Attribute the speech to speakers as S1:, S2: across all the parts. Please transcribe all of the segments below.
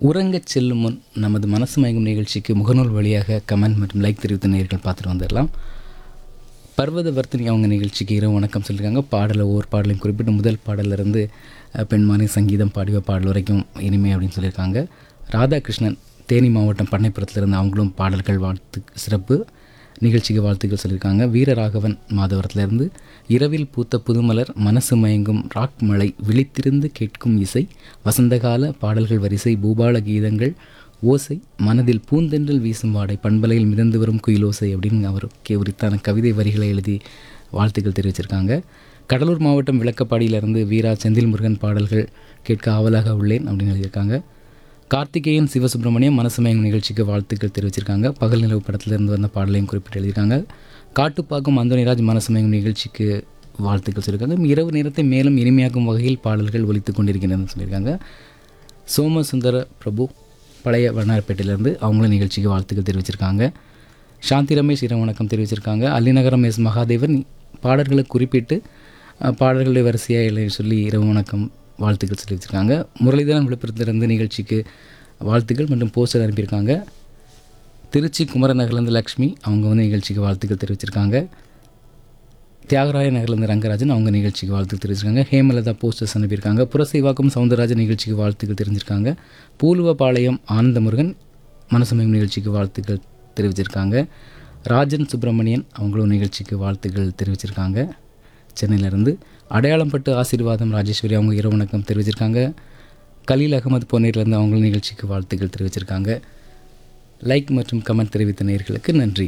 S1: உறங்கச் செல்லும் முன் நமது மனசு மயங்கும் நிகழ்ச்சிக்கு முகநூல் வழியாக கமெண்ட் மற்றும் லைக் தெரிவித்த நேர்கள் பார்த்துட்டு வந்துடலாம் பர்வத வர்த்தினி அவங்க நிகழ்ச்சிக்கு இரவு வணக்கம் சொல்லியிருக்காங்க பாடலை ஒவ்வொரு பாடலையும் குறிப்பிட்டு முதல் பாடலிருந்து அஹ், பெண்மானி சங்கீதம் பாடிய பாடல் வரைக்கும் இனிமை அப்படின்னு சொல்லியிருக்காங்க ராதாகிருஷ்ணன் தேனி மாவட்டம் பண்ணைப்புறத்திலிருந்து அவங்களும் பாடல்கள் வாழ்த்து சிறப்பு நிகழ்ச்சிக்கு வாழ்த்துக்கள் சொல்லியிருக்காங்க வீரராகவன் மாதவரத்திலிருந்து இரவில் பூத்த புதுமலர் மனசு மயங்கும் ராக் மலை விழித்திருந்து கேட்கும் இசை வசந்தகால பாடல்கள் வரிசை பூபால கீதங்கள் ஓசை மனதில் பூந்தென்றல் வீசும் வாடை பண்பலையில் மிதந்து வரும் குயிலோசை அப்படின்னு அவருக்கு உரித்தான கவிதை வரிகளை எழுதி வாழ்த்துக்கள் தெரிவிச்சிருக்காங்க கடலூர் மாவட்டம் விளக்கப்பாடியிலிருந்து வீரா செந்தில் முருகன் பாடல்கள் கேட்க ஆவலாக உள்ளேன் அப்படின்னு எழுதியிருக்காங்க கார்த்திகேயன் சிவசுப்பிரமணியம் மனசுமயங்கும் நிகழ்ச்சிக்கு வாழ்த்துக்கள் தெரிவிச்சிருக்காங்க பகல் நிலவு படத்திலிருந்து வந்த பாடலையும் குறிப்பிட்டு எழுதியிருக்காங்க காட்டுப்பாக்கம் அந்தோனிராஜ் மனசுமயங்கும் நிகழ்ச்சிக்கு வாழ்த்துக்கள் சொல்லியிருக்காங்க இரவு நேரத்தை மேலும் இனிமையாக்கும் வகையில் பாடல்கள் ஒலித்து கொண்டிருக்கின்றன சொல்லியிருக்காங்க சோமசுந்தர பிரபு பழைய வண்ணாரப்பேட்டையிலேருந்து அவங்களும் நிகழ்ச்சிக்கு வாழ்த்துக்கள் தெரிவிச்சிருக்காங்க சாந்தி ரமேஷ் இரவு வணக்கம் தெரிவிச்சிருக்காங்க அல்லிநகரம் எஸ் மகாதேவன் பாடல்களை குறிப்பிட்டு அஹ், பாடல்களுடைய வரிசையாக எழுதி சொல்லி இரவு வணக்கம் வாழ்த்துக்கள் தெரிவிச்சிருக்காங்க முரளிதரன் விழுப்புரத்திலிருந்து நிகழ்ச்சிக்கு வாழ்த்துக்கள் மற்றும் போஸ்டர் அனுப்பியிருக்காங்க திருச்சி குமரநகர்லேருந்து லக்ஷ்மி அவங்க வந்து நிகழ்ச்சிக்கு வாழ்த்துக்கள் தெரிவிச்சிருக்காங்க தியாகராய நகர்லேருந்து ரங்கராஜன் அவங்க நிகழ்ச்சிக்கு வாழ்த்து தெரிவிச்சிருக்காங்க ஹேமலதா போஸ்டர்ஸ் அனுப்பியிருக்காங்க புரசைவாக்கம் சவுந்தரராஜன் நிகழ்ச்சிக்கு வாழ்த்துக்கள் தெரிஞ்சிருக்காங்க பூலுவபாளையம் ஆனந்தமுருகன் மனசமயம் நிகழ்ச்சிக்கு வாழ்த்துக்கள் தெரிவிச்சிருக்காங்க ராஜன் சுப்பிரமணியன் அவங்களும் நிகழ்ச்சிக்கு வாழ்த்துக்கள் தெரிவிச்சிருக்காங்க சென்னையிலேருந்து அடையாளம் பட்டு ஆசீர்வாதம் ராஜேஸ்வரி அவங்க இரவு வணக்கம் தெரிவிச்சிருக்காங்க கலீல் அகமது பொன்னேர்லேருந்து அவங்களும் நிகழ்ச்சிக்கு வாழ்த்துக்கள் தெரிவிச்சிருக்காங்க லைக் மற்றும் கமெண்ட் தெரிவித்த நேயர்களுக்கு நன்றி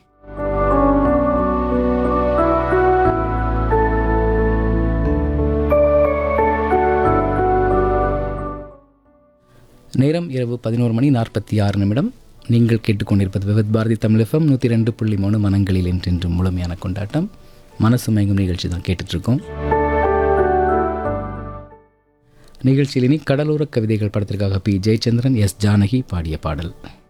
S1: நேரம் இரவு பதினோரு மணி நாற்பத்தி ஆறு நிமிடம் நீங்கள் கேட்டுக்கொண்டிருப்பது விவத் பாரதி தமிழ் எஃப்எம் நூற்றி ரெண்டு புள்ளி மூணு மனங்களில் என்றென்று முழுமையான கொண்டாட்டம் மனசு மயங்கும் நிகழ்ச்சி தான் கேட்டுட்ருக்கோம் நிகழ்ச்சியில் இனி கடலோர கவிதைகள் படத்திற்காக பி ஜெயச்சந்திரன் எஸ் ஜானகி பாடிய பாடல்